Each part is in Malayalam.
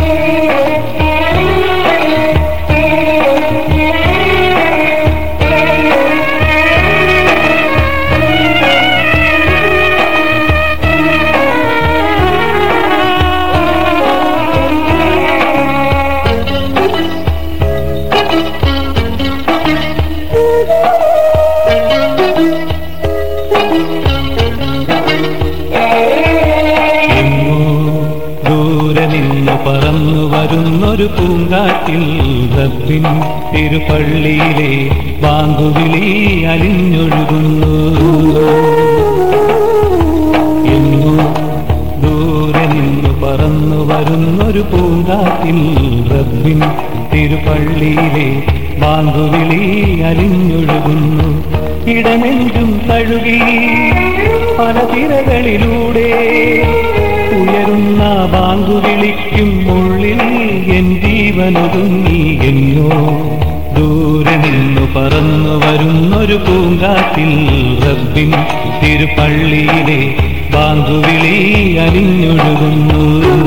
എങ്ങോ ദൂരെ നിന്ന് പറന്നു വരുന്നൊരു പൂങ്കാറ്റിൽ റബ്ബിൻ തിരുപ്പള്ളിയിലെ ബാങ്കുവിളി അലിഞ്ഞൊഴുകുന്നു എങ്ങോ ദൂരെ നിന്ന് പറന്നു വരുന്നൊരു പൂങ്കാറ്റിൽ റബ്ബിൻ തിരുപ്പള്ളിയിലെ ബാങ്കുവിളി അലിഞ്ഞൊഴുകുന്നു ഇടനെഞ്ചും തഴുകി പല തിരകളിലൂടെ ഉയരുന്ന ബാങ്കു വിളിക്കും ഉള്ളിൽ എൻ ജീവനൊതുങ്ങി എന്നോ ദൂരെ നിന്നു പറന്നു വരുന്നൊരു പൂങ്കാറ്റിൽ റബ്ബിൻ തിരുപ്പള്ളിയിലെ ബാങ്കുവിളി അലിഞ്ഞൊഴുകുന്നു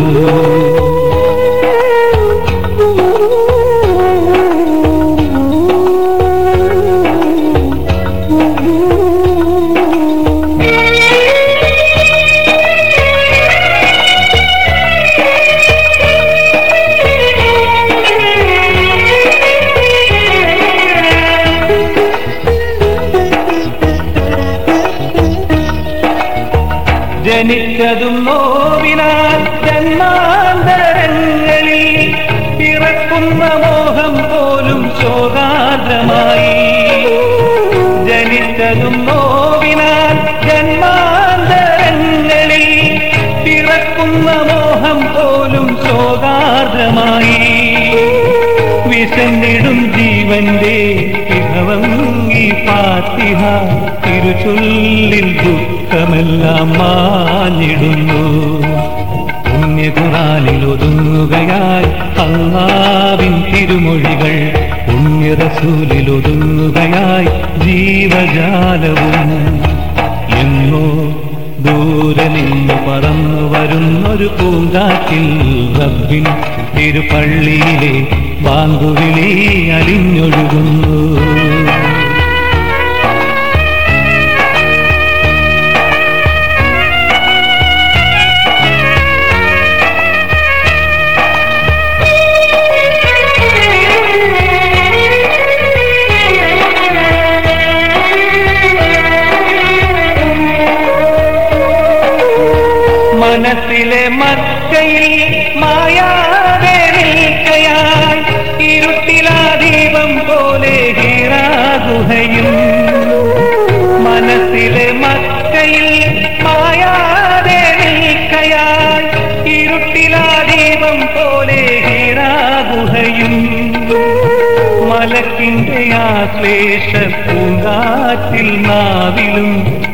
ജനിച്ചതും നോവിനാൽ ജന്മാന്തരങ്ങളിൽ പിറക്കുന്ന മോഹം പോലും ശോകാദ്രമായി ജനിച്ചതും നോവിനാൽ ജന്മാന്തരങ്ങളിൽ പിറക്കുന്ന മോഹം പോലും ശോകാദ്രമായി വിശന്നിടും ജീവന്റെ വിഭവം ഈ പാത്തിഹ തിരുചൊല്ലിൽ ദുഃഖമെല്ലാം മാഞ്ഞിടുന്നു പുണ്യകുറാനിൽ ഒതുങ്ങുകയായി അള്ളാവിൻ തിരുമൊഴികൾ പുണ്യറസൂലിൽ ഒതുങ്ങുകയായി ജീവജാലവും എന്നോ ദൂരെ നിന്ന് പറന്നു വരുന്നൊരു പൂങ്കാറ്റിൽ റബ്ബിൻ തിരുപ്പള്ളിയിലെ ബാങ്കുവിളി അലിഞ്ഞൊഴുകുന്നു മനസ്സിലെ മക്കയിൽ മായാതെ നിൽക്കയായി ഇരുട്ടിലാ ദീപം പോലെ ഹീറാഗുഹയും മനസ്സിലെ മക്കയിൽ മായാതെ നിൽക്കയായി ഇരുട്ടിലാ ദീപം പോലെ ഹീറാഗുഹയും മലക്കിന്റെ ആശ്ലേഷ പൂങ്കാറ്റിൽ നാവിലും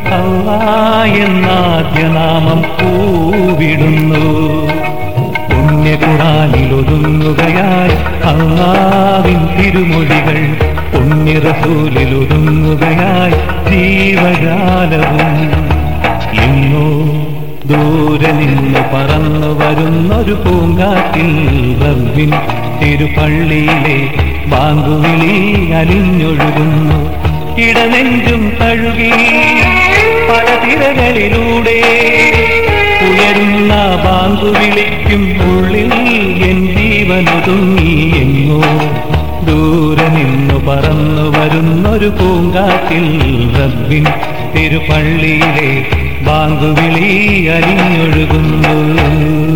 എന്നാദ്യനാമം പൂവിടുന്നു പുണ്യകുറാനിൽ ഒതുങ്ങുകയായി അള്ളാവിൻ തിരുമൊഴികൾ പുണ്യറസൂലിൽ ഒതുങ്ങുകയായി ജീവജാലവും ഇന്നോ ദൂരെ നിന്ന് പറന്നു വരുന്നൊരു പൂങ്കാറ്റിൽ റബ്ബിൻ തിരുപ്പള്ളിയിലെ ബാങ്കുവിളി അലിഞ്ഞൊഴുകുന്നു ഇടനെഞ്ചും തഴുകി പല തിരകളിലൂടെ ഉയരുന്ന ബാങ്കു വിളിക്കും ഉള്ളിൽ എൻ ജീവനൊതുങ്ങി എങ്ങോ ദൂരെ നിന്നു പറന്നു വരുന്നൊരു പൂങ്കാറ്റിൽ റബ്ബിൻ തിരുപ്പള്ളിയിലെ ബാങ്കുവിളി അലിഞ്ഞൊഴുകുന്നു